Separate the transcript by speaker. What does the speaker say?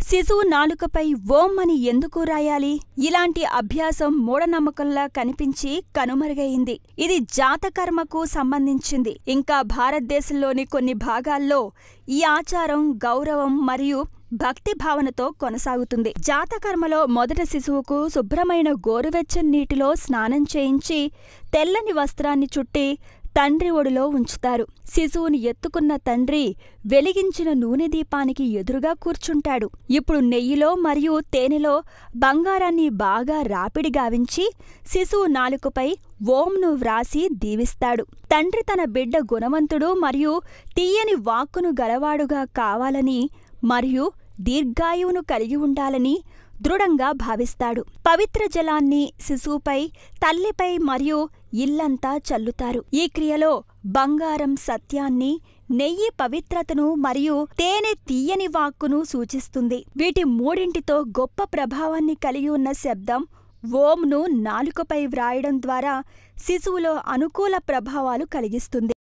Speaker 1: శిశువు నాలుకపై ఓం అని ఎందుకు రాయాలి ఇలాంటి అభ్యాసం మూఢనమ్మకంలా కనిపించి కనుమరుగయింది ఇది జాతకర్మకు సంబంధించింది ఇంకా భారతదేశంలోని కొన్ని భాగాల్లో ఈ ఆచారం గౌరవం మరియు భక్తి భావనతో కొనసాగుతుంది జాతకర్మలో మొదట శిశువుకు శుభ్రమైన గోరువెచ్చని నీటిలో స్నానం చేయించి తెల్లని వస్త్రాన్ని చుట్టి తండ్రి ఒడిలో ఉంచుతారు శిశువుని ఎత్తుకున్న తండ్రి వెలిగించిన నూనె దీపానికి ఎదురుగా కూర్చుంటాడు ఇప్పుడు నెయ్యిలో మరియు తేనెలో బంగారాన్ని బాగా రాపిడి గావించి శిశువు నాలుకపై ఓంను వ్రాసి దీవిస్తాడు తండ్రి తన బిడ్డ గుణవంతుడు మరియు తీయని వాక్కును గలవాడుగా కావాలని మరియు దీర్ఘాయువును కలిగి ఉండాలని దృఢంగా భావిస్తాడు పవిత్ర జలాన్ని శిశువుపై తల్లిపై మరియు ఇల్లంతా చల్లుతారు ఈ క్రియలో బంగారం సత్యాన్ని నెయ్యి పవిత్రతను మరియు తేనె తీయని వాక్కును సూచిస్తుంది వీటి మూడింటితో గొప్ప ప్రభావాన్ని కలిగి ఉన్న శబ్దం ఓంను నాలుకపై వ్రాయడం ద్వారా శిశువులో అనుకూల ప్రభావాలు కలిగిస్తుంది